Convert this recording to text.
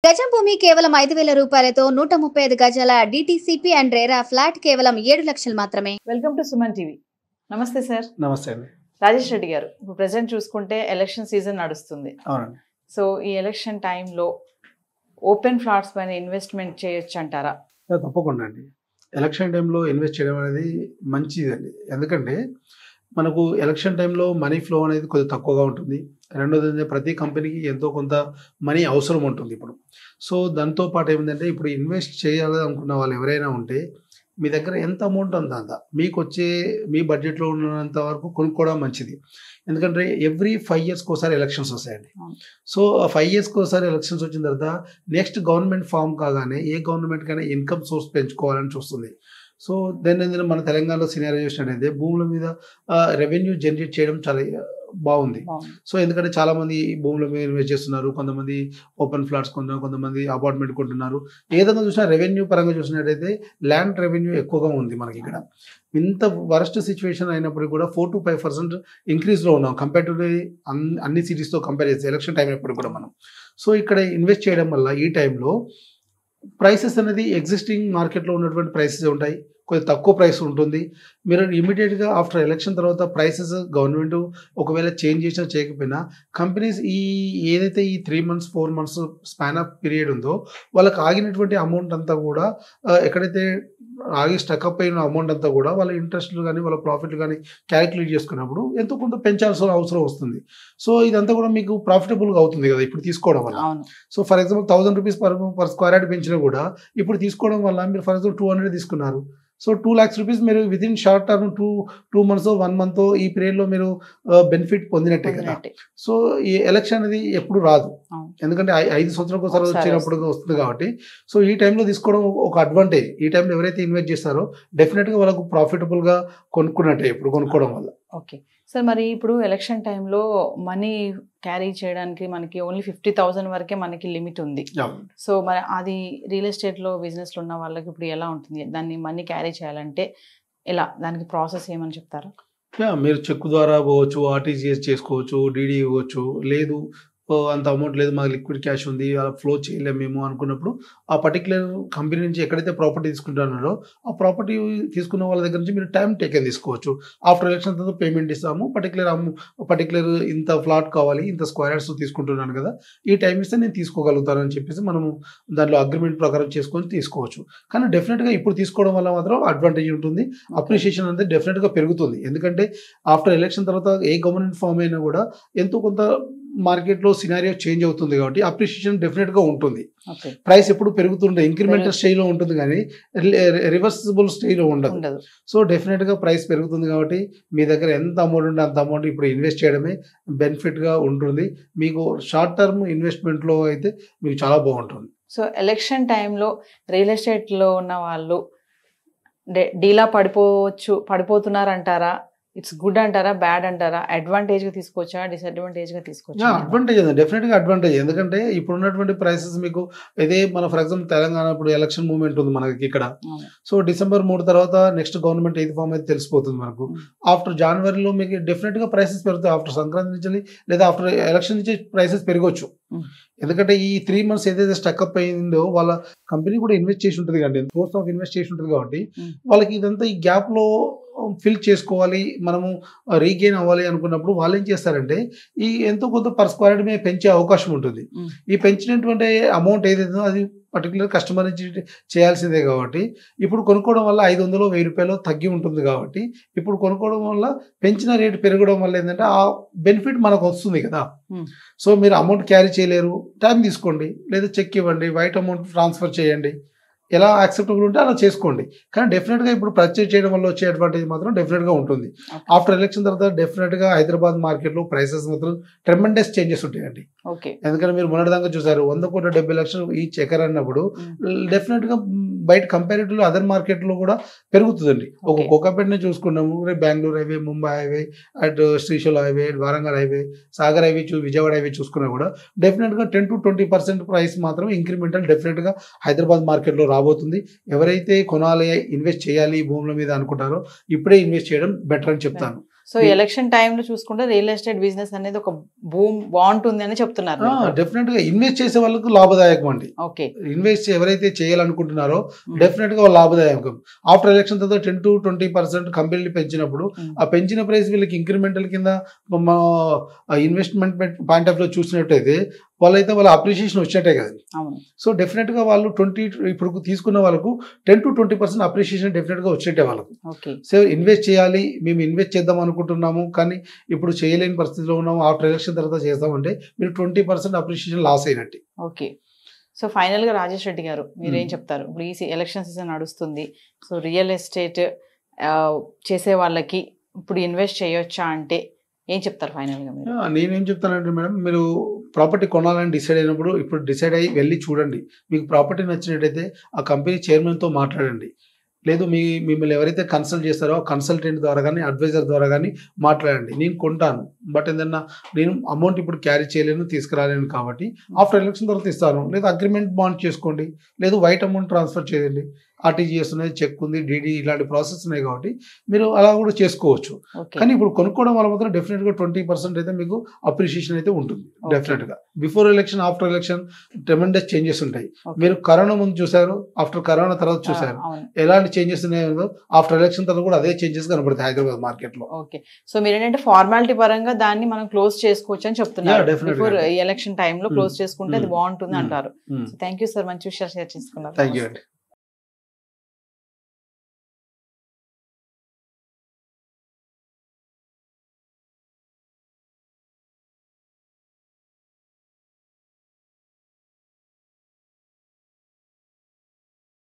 గజం భూమి కేవలం ఐదు వేల రూపాయలతో నూట ముప్పై ఐదు గజాల డిటిసిపి అండ్ రేరా ఫ్లాట్ కేవలం ఏడు లక్షలు మాత్రమే వెల్కమ్ టు సుమన్ టీవీ నమస్తే సార్ నమస్తే అండి రాజేష్ రెడ్డి గారు ఇప్పుడు ప్రెసెంట్ చూసుకుంటే ఎలక్షన్ సీజన్ నడుస్తుంది అవునండి సో ఈ ఎలక్షన్ టైంలో ఓపెన్ ఫ్లాట్స్ పైన ఇన్వెస్ట్మెంట్ చేయొచ్చు అంటారా యా, తప్పకుండా అండి ఎలక్షన్ టైంలో ఇన్వెస్ట్ చేయడం అనేది మంచిదండి ఎందుకంటే మనకు ఎలక్షన్ టైంలో మనీ ఫ్లో అనేది కొద్దిగా తక్కువగా ఉంటుంది రెండోది ఏంటంటే ప్రతి కంపెనీకి ఎంతో కొంత మనీ అవసరం ఉంటుంది ఇప్పుడు సో దాంతో పాటు ఏమిటంటే ఇప్పుడు ఇన్వెస్ట్ చేయాలి అనుకున్న వాళ్ళు ఎవరైనా ఉంటే మీ దగ్గర ఎంత అమౌంట్ ఉందో అంత మీకు వచ్చే మీ బడ్జెట్లో ఉన్నంత వరకు కొనుక్కోవడం మంచిది ఎందుకంటే ఎవ్రీ ఫైవ్ ఇయర్స్కి ఒకసారి ఎలక్షన్స్ వస్తాయండి అవును. సో ఆ ఫైవ్ ఇయర్స్కి ఒకసారి ఎలక్షన్స్ వచ్చిన తర్వాత నెక్స్ట్ గవర్నమెంట్ ఫామ్ కాగానే ఏ గవర్నమెంట్ కైనా ఇన్కమ్ సోర్స్ పెంచుకోవాలని చూస్తుంది సో దాని ఏంటంటే మన తెలంగాణలో సినారియో చూసినట్టయితే భూముల మీద రెవెన్యూ జనరేట్ చేయడం చాలా ఆ, బాగుంది బాగుంది సో ఎందుకంటే చాలా మంది భూముల మీద ఇన్వెస్ట్ చేస్తున్నారు కొంతమంది ఓపెన్ ఫ్లాట్స్ కొంటున్నారు కొంతమంది అపార్ట్మెంట్ కొంటున్నారు ఏ విధంగా చూసినా రెవెన్యూ పరంగా చూసినట్టయితే ల్యాండ్ రెవెన్యూ ఎక్కువగా ఉంది మనకి ఇక్కడ ఇంత వరస్ట్ సిచ్యువేషన్ అయినప్పటికీ కూడా ఫోర్ టు ఫైవ్ పర్సెంట్ ఇంక్రీజ్లో ఉన్నాం కంపేర్ టు అన్ని సిటీస్తో కంపేర్ చేస్తే ఎలక్షన్ టైం అయినప్పుడు కూడా మనం సో ఇక్కడ ఇన్వెస్ట్ చేయడం వల్ల ఈ టైంలో ప్రైసెస్ అనేది ఎగ్జిస్టింగ్ మార్కెట్లో ఉన్నటువంటి ప్రైసెస్ ఉంటాయి కొద్దిగా తక్కువ ప్రైస్ ఉంటుంది మీరు ఇమీడియట్గా ఆఫ్టర్ ఎలక్షన్ తర్వాత ప్రైసెస్ గవర్నమెంట్ ఒకవేళ చేంజ్ చేసినా చేయకపోయినా కంపెనీస్ ఈ ఏదైతే ఈ three months four months span of period ఉందో వాళ్ళకి ఆగినటువంటి అమౌంట్ అంతా కూడా ఆ, ఎక్కడైతే ఆగి స్టక్అప్ అయిన అమౌంట్ అంతా కూడా వాళ్ళ ఇంట్రెస్ట్లు కానీ వాళ్ళ ప్రాఫిట్లు కానీ క్యాలిక్యులేట్ చేసుకున్నప్పుడు ఎంతో కొంత పెంచాల్సిన అవసరం వస్తుంది సో ఇదంతా కూడా మీకు ప్రాఫిటబుల్గా అవుతుంది కదా ఇప్పుడు తీసుకోవడం వల్ల అవును so for example thousand rupees per per square yard పెంచినా కూడా ఇప్పుడు తీసుకోవడం వల్ల మీరు ఫర్ ఎగ్జాంపుల్ టూ హండ్రెడ్ తీసుకున్నారు సో టూ ల్యాక్స్ రూపీస్ మీరు within short term two two months one month ఈ పీరియడ్లో మీరు బెనిఫిట్ పొందినట్టే కదా పొందినట్టే. సో ఈ ఎలక్షన్ అనేది ఎప్పుడు రాదు అవును. ఎందుకంటే ఐ- ఐదు సంవత్సరాలకు ఒకసారి ఒకసారి వచ్చినప్పుడు వస్తుంది కాబట్టి సో ఈ టైంలో తీసుకోవడం ఒక అడ్వాంటేజ్ ఈ టైంలో ఎవరైతే ఇన్వెస్ట్ చేస్తారో డెఫినెట్గా వాళ్ళకు ప్రాఫిటబుల్గా కొనుక్కున్నట్టే ఇప్పుడు కొనుక్కోవడం వల్ల ఓకే సార్ మరి ఇప్పుడు ఎలక్షన్ టైంలో మనీ క్యారీ చేయడానికి మనకి ఓన్లీ ఫిఫ్టీ థౌసండ్ వరకే మనకి లిమిట్ ఉంది సో మరి అది రియల్ ఎస్టేట్లో బిజినెస్లో ఉన్న వాళ్ళకి ఇప్పుడు ఎలా ఉంటుంది దాన్ని మనీ క్యారీ చేయాలంటే ఎలా దానికి ప్రాసెస్ ఏమని చెప్తారా యా మీరు చెక్ ద్వారా పోవచ్చు ఆర్టీజీఎస్ చేసుకోవచ్చు డీడీ ఇవ్వచ్చు లేదు ఓ, అంత అమౌంట్ లేదు మాకు లిక్విడ్ క్యాష్ ఉంది అలా ఫ్లో చేయలేము మేము అనుకున్నప్పుడు ఆ పర్టికులర్ కంపెనీ నుంచి ఎక్కడైతే ప్రాపర్టీ తీసుకుంటున్నారో ఆ ప్రాపర్టీ తీసుకున్న వాళ్ళ దగ్గర నుంచి మీరు టైం టేకెన్ తీసుకోవచ్చు ఆఫ్టర్ ఎలక్షన్ తర్వాత పేమెంట్ ఇస్తాము పర్టికులర్ పర్టికులర్ ఇంత ఫ్లాట్ కావాలి ఇంత స్క్వేర్ యార్డ్స్ తీసుకుంటున్నాను కదా ఈ టైం ఇస్తే నేను తీసుకోగలుగుతాను అని చెప్పేసి మనము దాంట్లో అగ్రిమెంట్ ప్రకారం చేసుకొని తీసుకోవచ్చు కానీ డెఫినెట్గా ఇప్పుడు తీసుకోవడం వల్ల మాత్రం అడ్వాంటేజ్ ఉంటుంది అప్రిషియేషన్ అనేది డెఫినెట్గా పెరుగుతుంది ఎందుకంటే ఆఫ్టర్ ఎలక్షన్ తర్వాత ఏ గవర్నమెంట్ ఫామ్ అయినా కూడా ఎంతో కొంత మార్కెట్లో సినారియో చేంజ్ అవుతుంది కాబట్టి అప్రిషియేషన్ డెఫినెట్గా ఉంటుంది ఓకే ప్రైస్ ఎప్పుడు పెరుగుతుండే ఇంక్రిమెంటల్ పెరుగు- స్టేజ్లో ఉంటుంది కానీ రివర్సిబుల్ స్టేజ్లో ఉండదు ఉండదు సో డెఫినెట్గా ప్రైస్ పెరుగుతుంది కాబట్టి మీ దగ్గర ఎంత అమౌంట్ ఉంటే అంత అమౌంట్ ఇప్పుడు ఇన్వెస్ట్ చేయడమే బెనిఫిట్గా ఉంటుంది మీకు షార్ట్ టర్మ్ ఇన్వెస్ట్మెంట్లో అయితే మీకు చాలా బాగుంటుంది సో ఎలక్షన్ టైంలో రియల్ ఎస్టేట్లో ఉన్న వాళ్ళు డే- డీలా పడిపోవచ్చు పడిపోతున్నారంటారా ఇట్స్ గుడ్ అంటారా బ్యాడ్ అంటారా అడ్వాంటేజ్ గా తీసుకోవచ్చా డిసడ్వాంటేజ్ గా తీసుకోవచ్చా అడ్వాంటేజ్ అండి డెఫినెట్గా అడ్వాంటేజ్ ఎందుకంటే ఇప్పుడు ఉన్నటువంటి ప్రైసెస్ మీకు ఇదే మన ఫర్ ఎగ్జాంపుల్ తెలంగాణ ఇప్పుడు ఎలక్షన్ మూవ్మెంట్ ఉంది మనకి ఇక్కడ అవును. సో డిసెంబర్ మూడు తర్వాత నెక్స్ట్ గవర్నమెంట్ ఏది ఫామ్ అయితే తెలిసిపోతుంది మనకు Mm. ఆఫ్టర్ జనవరిలో మీకు డెఫినెట్గా ప్రైసెస్ పెరుగుతాయి ఆఫ్టర్ సంక్రాంతి నుంచి లేదా ఆఫ్టర్ ఎలక్షన్ నుంచి ప్రైసెస్ పెరగవచ్చు Mm. ఎందుకంటే ఈ త్రీ మంత్స్ ఏదైతే స్టక్అప్ అయిందో వాళ్ళ కంపెనీ కూడా ఇన్వెస్ట్ చేసి ఉంటుంది కాబట్టి సోర్స్ ఆఫ్ ఇన్వెస్ట్ చేసి ఉంటుంది కాబట్టి Mm. వాళ్ళకి ఇదంతా ఈ గ్యాప్లో ఫిల్ చేసుకోవాలి మనము రీగెయిన్ అవ్వాలి అనుకున్నప్పుడు వాళ్ళు ఏం చేస్తారంటే ఈ ఎంతో కొంత పర్ స్క్వేర్ మీద పెంచే అవకాశం ఉంటుంది Mm. ఈ పెంచినటువంటి అమౌంట్ ఏదైతే అది పర్టికులర్ కస్టమర్ నుంచి చేయాల్సిందే కాబట్టి ఇప్పుడు కొనుక్కోవడం వల్ల ఐదు వందలు వెయ్యి రూపాయలు తగ్గి ఉంటుంది కాబట్టి ఇప్పుడు కొనుక్కోవడం వల్ల పెంచిన రేటు పెరగడం వల్ల ఏంటంటే ఆ బెనిఫిట్ మనకు వస్తుంది కదా Hmm. సో మీరు అమౌంట్ క్యారీ చేయలేరు టైం తీసుకోండి లేదా చెక్ ఇవ్వండి వైట్ అమౌంట్ ట్రాన్స్ఫర్ చేయండి ఎలా యాక్సెప్టబుల్ ఉంటే అలా చేసుకోండి కానీ డెఫినెట్గా ఇప్పుడు పర్చేజ్ చేయడం వల్ల వచ్చే అడ్వాంటేజ్ మాత్రం డెఫినెట్గా ఉంటుంది Okay. ఆఫ్టర్ ఎలక్షన్ తర్వాత డెఫినెట్గా హైదరాబాద్ మార్కెట్లో ప్రైసెస్ మాత్రం ట్రెమెండస్ చేంజెస్ ఉంటాయండి ఓకే ఎందుకంటే మీరు మొన్నటిదాకా చూసారు వంద కోట్ల డెబ్బై లక్షలు ఈ చెకర్ అన్నప్పుడు Mm. డెఫినెట్ గా బయట కంపారిటివ్లీ అదర్ మార్కెట్ లో కూడా పెరుగుతుందండి ఒక Okay. కోకాపేటనే చూసుకున్నాము రేపు బెంగళూరు హైవే ముంబై హైవే అటు Srisailam highway Warangal highway Sagar highway చూ విజయవాడ హైవే చూసుకున్నా కూడా డెఫినెట్ గా ten to twenty percent price మాత్రం ఇంక్రిమెంటల్ డెఫినెట్ గా హైదరాబాద్ మార్కెట్ లో రాబోతుంది ఎవరైతే కొనాలి ఇన్వెస్ట్ చేయాలి ఈ భూముల మీద అనుకుంటారో ఇప్పుడే ఇన్వెస్ట్ చేయడం బెటర్ అని చెప్తాను సో ఎలక్షన్ టైంలో చూసుకుంటే రియల్ ఎస్టేట్ బిజినెస్ అనేది ఒక భూమ్ బాగుంటుంది అని చెప్తున్నారు మీరు. డెఫినెట్ గా ఇన్వెస్ట్ చేసే వాళ్ళకు లాభదాయకం అండి ఓకే ఇన్వెస్ట్ ఎవరైతే చేయాలనుకుంటున్నారో Hmm. డెఫినెట్ గా వాళ్ళు లాభదాయకం ఆఫ్టర్ ఎలక్షన్ తర్వాత టెన్ టు ట్వంటీ పర్సెంట్ కంపెనీలు పెంచినప్పుడు Hmm. ఆ పెంచిన ప్రైస్ వీళ్ళకి ఇంక్రిమెంటల్ కింద ఇన్వెస్ట్మెంట్ పాయింట్ ఆఫ్ లో చూసినట్టయితే వాళ్ళైతే వాళ్ళ అప్రిషియేషన్ వచ్చినట్టే కదండి అవును సో డెఫినెట్ గా వాళ్ళు ట్వంటీ ఇప్పుడు తీసుకున్న వాళ్ళకు ten to twenty percent appreciation definite గా వచ్చినట్టే వాళ్ళకు ఓకే సో ఇన్వెస్ట్ చేయాలి మేము ఇన్వెస్ట్ చేద్దాం అనుకుంటున్నాము కానీ ఇప్పుడు చేయలేని పరిస్థితిలో ఉన్నాము ఆఫ్టర్ ఎలక్షన్ తర్వాత చేస్తామంటే మీరు ట్వంటీ పర్సెంట్ అప్రిషియేషన్ లాస్ అయినట్టు ఓకే సో ఫైనల్ గా రాజేష్ రెడ్డి గారు మీరు ఏం Hmm. చెప్తారు ఇప్పుడు ఈ ఎలక్షన్ సీజన్ నడుస్తుంది సో రియల్ ఎస్టేట్ చేసే వాళ్ళకి ఇప్పుడు ఇన్వెస్ట్ చేయొచ్చా అంటే ఏం చెప్తారు ఫైనల్ గా మీరు ఆ, నేనేం చెప్తానంటే మేడం మీరు ప్రాపర్టీ కొనాలని డిసైడ్ అయినప్పుడు ఇప్పుడు డిసైడ్ అయ్యి వెళ్ళి చూడండి మీకు ప్రాపర్టీ నచ్చినట్టయితే ఆ కంపెనీ చైర్మన్తో మాట్లాడండి లేదు మీ మిమ్మల్ని ఎవరైతే కన్సల్ట్ చేస్తారో ఆ కన్సల్టెంట్ ద్వారా కానీ అడ్వైజర్ ద్వారా కానీ మాట్లాడండి నేను కొంటాను బట్ ఏదన్నా నేను అమౌంట్ ఇప్పుడు క్యారీ చేయలేను తీసుకురాలేను కాబట్టి ఆఫ్టర్ ఎలక్షన్ తర్వాత ఇస్తాను లేదా అగ్రిమెంట్ బాండ్ చేసుకోండి లేదు వైట్ అమౌంట్ ట్రాన్స్ఫర్ చేయండి ఆర్టీజీఎస్ ఉన్నది చెక్ ఉంది డీడీ ఇలాంటి ప్రాసెస్ ఉన్నాయి కాబట్టి మీరు అలా కూడా చేసుకోవచ్చు ఓకే కానీ ఇప్పుడు కొనుక్కోవడం వల్ల మాత్రం డెఫినెట్ గా ట్వంటీ పర్సెంట్ అయితే మీకు అప్రిషియేషన్ అయితే ఉంటుంది Okay. డెఫినెట్ గా before election after election tremendous changes ఉంటాయి Okay. మీరు కరోనా ముందు చూసారు ఆఫ్టర్ కరోనా తర్వాత చూసారు అవును ఎలాంటి చేంజెస్ ఉన్నాయో ఆఫ్టర్ ఎలక్షన్ తర్వాత కూడా అదే చేంజెస్ కనబడతాయి హైదరాబాద్ మార్కెట్ లో ఓకే సో మీరు ఏంటంటే ఫార్మాలిటీ పరంగా దాన్ని మనం క్లోజ్ చేసుకోవచ్చు అని చెప్తున్నారు Yeah, definitely. బిఫోర్ ఎలక్షన్ టైంలో క్లోజ్ చేసుకుంటే అది Hmm. బాగుంటుంది Hmm. అంటారు థ్యాంక్ యూ సార్ మంచి విషయాలు షేర్ చేసుకున్నారు థ్యాంక్ యూ అండి